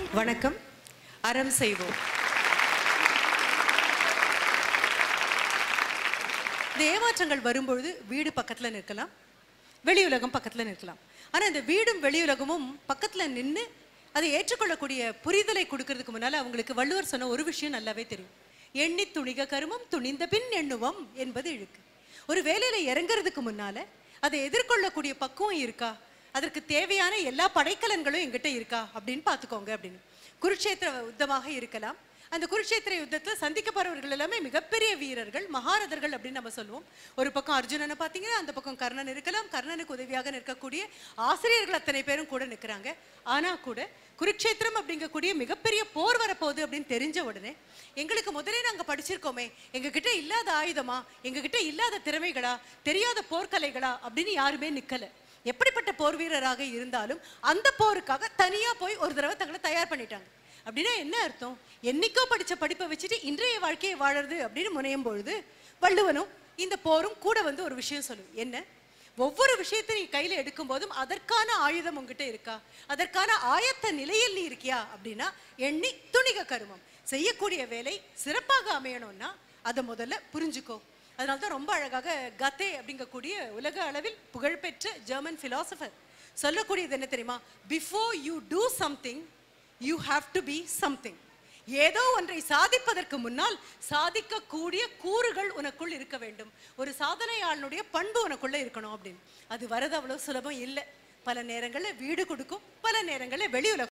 வணக்கம் அறம் செய்வோம் இந்த ஏமாற்றங்கள் வரும்பொழுது வீடு பக்கத்துல நிற்கலாம் வெளி உலகம் பக்கத்துல நிற்கலாம் ஆனா இந்த வீடும் வெளி உலகமும் பக்கத்துல நின்னு அதை ஏற்றுக்கொள்ளக்கூடிய புரிதலை கொடுக்கறதுக்கு முன்னால அவங்களுக்கு வள்ளுவர் சொன்ன ஒரு விஷயம் நல்லாவே தெரியும் எண்ணி துணிக கருமம் துணிந்த பின் எண்ணுவோம் என்பது இழுக்கு ஒரு வேலையில இறங்குறதுக்கு முன்னால அதை எதிர்கொள்ளக்கூடிய பக்குவம் இருக்கா அதற்கு தேவையான எல்லா படைக்கலன்களும் எங்கிட்ட இருக்கா அப்படின்னு பார்த்துக்கோங்க அப்படின்னு குருட்சேத்திர யுத்தமாக இருக்கலாம் அந்த குருட்சேத்திர யுத்தத்தில் சந்திக்கப்படுறவர்கள் எல்லாமே மிகப்பெரிய வீரர்கள் மகாரதர்கள் அப்படின்னு நம்ம சொல்லுவோம் ஒரு பக்கம் அர்ஜுனனை பார்த்தீங்கன்னா அந்த பக்கம் கர்ணன் இருக்கலாம் கர்ணனுக்கு உதவியாக நிற்கக்கூடிய ஆசிரியர்கள் அத்தனை பேரும் கூட நிற்கிறாங்க ஆனா கூட குருட்சேத்திரம் அப்படிங்கக்கூடிய மிகப்பெரிய போர் வரப்போகுது அப்படின்னு தெரிஞ்ச உடனே எங்களுக்கு முதலே நாங்க படிச்சிருக்கோமே எங்ககிட்ட இல்லாத ஆயுதமா எங்ககிட்ட இல்லாத திறமைகளா தெரியாத போர்க்கலைகளா அப்படின்னு யாருமே நிக்கல எப்படிப்பட்ட போர் வீரராக இருந்தாலும் அந்த போருக்காக தனியா போய் ஒரு தடவை தங்களை தயார் பண்ணிட்டாங்க அப்படின்னா என்ன அர்த்தம் என்னைக்கோ படிச்ச படிப்பை வச்சுட்டு இன்றைய வாழ்க்கையை வாழறது அப்படின்னு முனையும் பொழுது வள்ளுவனும் இந்த போரும் கூட வந்து ஒரு விஷயம் சொல்லும் என்ன ஒவ்வொரு விஷயத்தை நீ கையில எடுக்கும் போதும் அதற்கான ஆயுதம் உங்ககிட்ட இருக்கா அதற்கான ஆயத்த நிலையில் நீ இருக்கியா அப்படின்னா எண்ணி துணிக கருமம் செய்யக்கூடிய வேலை சிறப்பாக அமையணும்னா அதை முதல்ல புரிஞ்சுக்கோ அதனால தான் ரொம்ப அழகாக கத்தே அப்படிங்கக்கூடிய உலக அளவில் புகழ்பெற்ற ஜெர்மன் பிலாசபர் சொல்லக்கூடியது என்ன தெரியுமா before you do something you have to be something ஏதோ ஒன்றை சாதிப்பதற்கு முன்னால் சாதிக்கக்கூடிய கூறுகள் உனக்குள் இருக்க வேண்டும் ஒரு சாதனையாளனுடைய பண்பு உனக்குள்ள இருக்கணும் அப்படின்னு அது வரது அவ்வளவு சுலபம் இல்லை பல நேரங்களில் வீடு கொடுக்கும் பல நேரங்களில் வெளி உலகம்